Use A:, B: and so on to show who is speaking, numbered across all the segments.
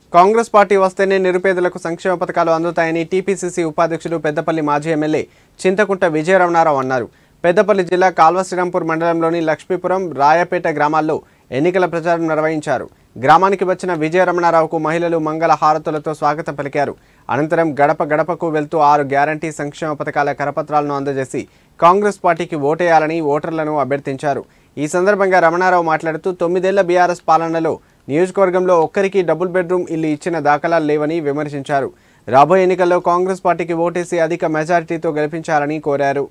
A: Congress party వస్తేనే నిరుపేదలకు సంక్షేమ పథకాలు అందుతాయని టీపీసీసీ ఉపాధ్యక్షుడు పెద్దపల్లి మాజీ ఎమ్మెల్యే చింతకుంట విజయరమణారావు అన్నారు పెద్దపల్లి జిల్లా కాల్వ శ్రీరాంపూర్ మండలంలోని లక్ష్మీపురం రాయపేట గ్రామాల్లో ఎన్నికల ప్రచారం నిర్వహించారు గ్రామానికి వచ్చిన విజయరమణారావుకు మహిళలు మంగళ హారతులతో స్వాగతం పలికారు అనంతరం గడప గడపకు వెళ్తూ ఆరు గ్యారంటీ సంక్షేమ పథకాల కరపత్రాలను అందజేసి కాంగ్రెస్ పార్టీకి ఓటేయాలని ఓటర్లను అభ్యర్థించారు ఈ సందర్భంగా రమణారావు మాట్లాడుతూ తొమ్మిదేళ్ల బీఆర్ఎస్ పాలనలో నియోజకవర్గంలో ఒక్కరికి డబుల్ బెడ్రూమ్ ఇల్లు ఇచ్చిన దాఖలాలు లేవని విమర్శించారు రాబోయే ఎన్నికల్లో కాంగ్రెస్ పార్టీకి ఓటేసి అధిక మెజారిటీతో గెలిపించాలని కోరారు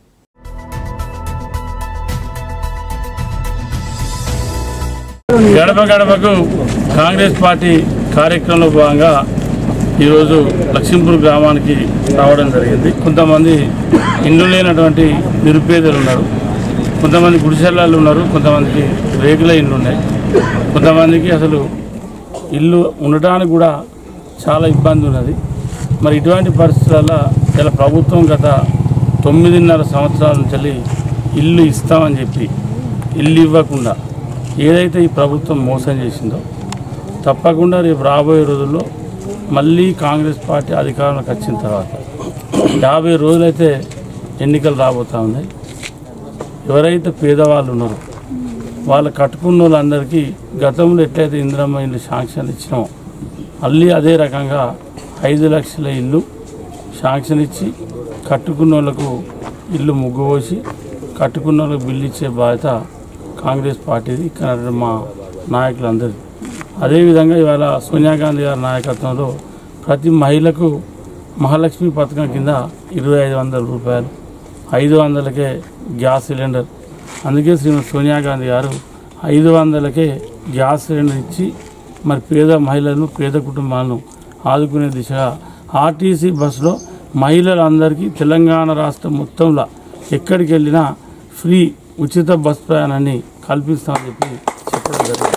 B: గడప గడపకు కాంగ్రెస్ పార్టీ కార్యక్రమంలో భాగంగా ఈరోజు లక్ష్మీపూర్ గ్రామానికి రావడం జరిగింది కొంతమంది ఇండ్లు లేనటువంటి నిరుపేదలు ఉన్నారు కొంతమంది గుడిసెళ్ళు ఉన్నారు కొంతమందికి రేకుల ఇండ్లు ఉన్నాయి కొంతమందికి అసలు ఇల్లు ఉండటానికి కూడా చాలా ఇబ్బంది ఉన్నది మరి ఇటువంటి పరిస్థితులలో ఇలా ప్రభుత్వం గత తొమ్మిదిన్నర సంవత్సరాల నుంచి ఇల్లు ఇస్తామని చెప్పి ఇల్లు ఇవ్వకుండా ఏదైతే ఈ ప్రభుత్వం మోసం చేసిందో తప్పకుండా రేపు రాబోయే రోజుల్లో మళ్ళీ కాంగ్రెస్ పార్టీ అధికారంలోకి వచ్చిన తర్వాత యాభై రోజులైతే ఎన్నికలు రాబోతూ ఉన్నాయి ఎవరైతే పేదవాళ్ళు ఉన్నారో వాళ్ళు కట్టుకున్న వాళ్ళందరికీ గతంలో ఎట్లయితే ఇందిరమ్మ ఇల్లు శాంక్షన్ ఇచ్చినామో మళ్ళీ అదే రకంగా ఐదు లక్షల ఇల్లు శాంక్షన్ ఇచ్చి కట్టుకున్న వాళ్ళకు ఇల్లు ముగ్గు పోసి కట్టుకున్న వాళ్ళకు బిల్లు ఇచ్చే బాధ్యత కాంగ్రెస్ పార్టీది ఇక్కడ మా నాయకులందరిది అదేవిధంగా ఇవాళ సోనియా గాంధీ గారి నాయకత్వంలో ప్రతి మహిళకు మహాలక్ష్మి పథకం కింద ఇరవై ఐదు వందల రూపాయలు ఐదు వందలకే గ్యాస్ సిలిండర్ అందుకే శ్రీమతి సోనియా గాంధీ గారు ఐదు వందలకే గ్యాస్ సిలిండర్ ఇచ్చి మరి పేద మహిళలను పేద కుటుంబాలను ఆదుకునే దిశగా ఆర్టీసీ బస్సులో మహిళలందరికీ తెలంగాణ రాష్ట్రం మొత్తంలో ఎక్కడికి వెళ్ళినా ఫ్రీ ఉచిత బస్ ప్రయాణాన్ని కల్పిస్తామని చెప్పి చెప్పడం జరిగింది